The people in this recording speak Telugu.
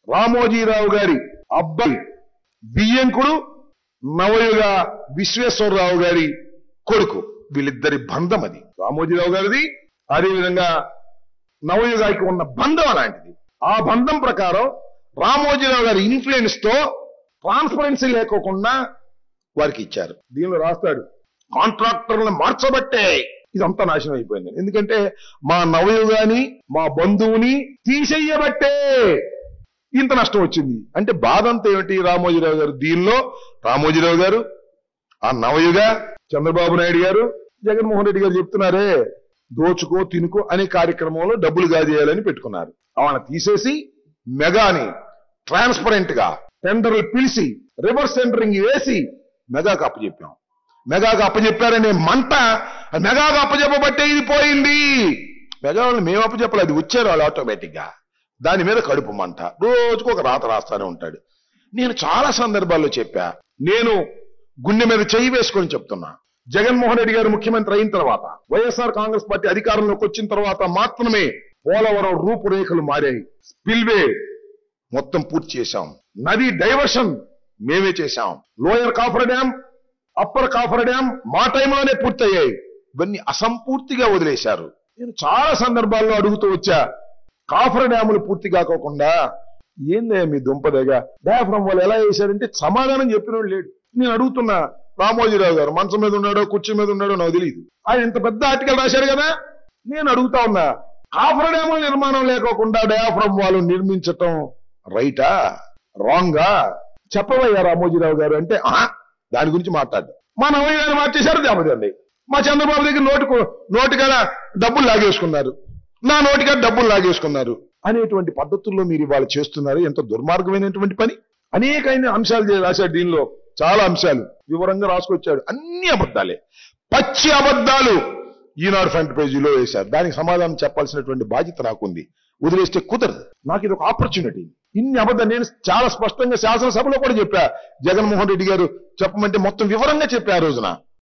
రామోజీరావు గారి అబ్బాయి బియ్యంకుడు నవయుగ విశ్వేశ్వరరావు గారి కొడుకు వీళ్ళిద్దరి బంధం అది రామోజీరావు గారిది అదేవిధంగా నవయుగానికి ఉన్న బంధం అలాంటిది ఆ బంధం ప్రకారం రామోజీరావు గారి ఇన్ఫ్లుయెన్స్ తో ట్రాన్స్పరెన్సీ లేకోకుండా వారికి ఇచ్చారు దీనిలో రాస్తాడు కాంట్రాక్టర్లను మార్చబట్టే ఇదంతా నాశనం అయిపోయింది ఎందుకంటే మా నవయుగాని మా బంధువుని తీసేయబట్టే ఇంత నష్టం వచ్చింది అంటే బాధ అంతా ఏమిటి రామోజీరావు గారు దీనిలో రామోజీరావు గారు ఆ నవయుగ చంద్రబాబు నాయుడు గారు జగన్మోహన్ రెడ్డి గారు చెప్తున్నారే దోచుకో తినుకో అనే కార్యక్రమంలో డబ్బులు గాజేయాలని పెట్టుకున్నారు వాళ్ళని తీసేసి మెగాని ట్రాన్స్పరెంట్ గా టెండర్లు పిలిచి రివర్స్ టెండరింగ్ వేసి మెగాకు అప్పచెప్పాం మెగాకు అప్పచెప్పారనే మంట ఆ మెగాకు అప్పచెప్పబట్టే ఇది పోయింది మెగా వాళ్ళు మేము అప్పచెప్పలేదు అది వచ్చారు వాళ్ళు ఆటోమేటిక్ గా దాని మీద కడుపు మంట రోజుకు ఒక రాత రాస్తానే ఉంటాడు నేను చాలా సందర్భాల్లో చెప్పా నేను గుండె మీద చెయ్యి వేసుకొని చెప్తున్నా జగన్మోహన్ రెడ్డి గారు ముఖ్యమంత్రి అయిన తర్వాత వైఎస్ఆర్ కాంగ్రెస్ పార్టీ అధికారంలోకి వచ్చిన తర్వాత మాత్రమే పోలవరం రూపురేఖలు మారాయి స్పిల్వే మొత్తం పూర్తి చేశాం నది డైవర్షన్ మేమే చేశాం lower coffer dam upper coffer dam మా టైంలోనే పూర్తయ్యాయి ఇవన్నీ అసంపూర్తిగా వదిలేశారు నేను చాలా సందర్భాల్లో అడుగుతూ వచ్చా కాఫర్ డ్యాములు పూర్తి కాకోకుండా ఏందయ్యా మీ దుంపదేగా డయాఫ్రమ్ వాళ్ళు ఎలా చేశారంటే సమాధానం చెప్పినోడు లేడు నేను అడుగుతున్నా రామోజీరావు గారు మంచం మీద ఉన్నాడో కుర్చీ మీద ఉన్నాడో నాకు తెలియదు ఆయన ఇంత పెద్ద ఆర్టికల్ రాశారు కదా నేను అడుగుతా ఉన్నా కాఫర్ డ్యాముల నిర్మాణం లేకోకుండా డయాఫ్రమ్ వాళ్ళు నిర్మించటం రైటా రాంగా చెప్పవయ్యా రామోజీరావు గారు అంటే "ఆ, దాని గురించి మాట్లాడు మా నవయ్య గారు మార్చేశారు దెబ్బతండి మా చంద్రబాబు దగ్గర నోటుకు నోటికాడ డబ్బులు లాగేసుకున్నారు నా నోటికాడ డబ్బులు లాగేసుకున్నారు అనేటువంటి పద్ధతుల్లో మీరు ఇవాళ చేస్తున్నారు ఎంత దుర్మార్గమైనటువంటి పని అనేకమైన అంశాలు చే- రాశాడు దీనిలో చాలా అంశాలు వివరంగా రాసుకొచ్చాడు అన్ని అబద్ధాలే పచ్చి అబద్ధాలు ఈనాడు ఫ్రంట్ పేజీలో వేశారు దానికి సమాధానం చెప్పాల్సినటువంటి బాధ్యత నాకుంది వదిలేస్తే కుదరదు నాకు ఇది ఒక ఆపర్చునిటీ ఇన్ని అబద్ధం నేను చాలా స్పష్టంగా శాసనసభలో కూడా చెప్పా జగన్మోహన్ రెడ్డి గారు చెప్పమంటే మొత్తం వివరంగా చెప్పా ఆ రోజున